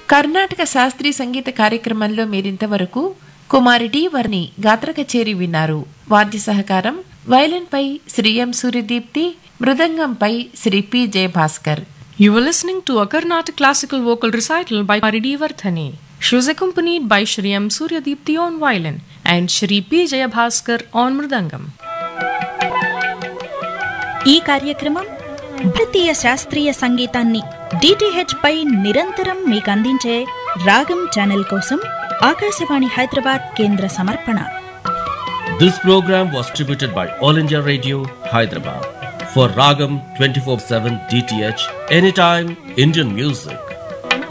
కర్ణాటక శాస్త్రీయ సంగీత కార్యక్రమంలో మీరింతవరకు కుమారి డి వర్ని గాత్ర కచేరి విన్నారు వాద్య సహకారం వైలిన్ పై శ్రీ ఎం సూర్యదీప్తి మృదంగంపై Shri P Jayabhaskar You were listening to a Carnatic classical vocal recital by Paridi Vardhani. She was accompanied by Shri M. Suryadipti on violin and Shri P. Jayabhaskar on mridangam. ఈ కార్యక్రమం భారతీయ శాస్త్రీయ సంగీతాన్ని డిటిహెచ్ పై నిరంతరం మీకు అందించే రాగం ఛానల్ కోసం ఆకాశవాణి హైదరాబాద్ కేంద్ర సమర్పణ This program was distributed by All India Radio, Hyderabad. For Ragam 24 7 DTH, anytime Indian music.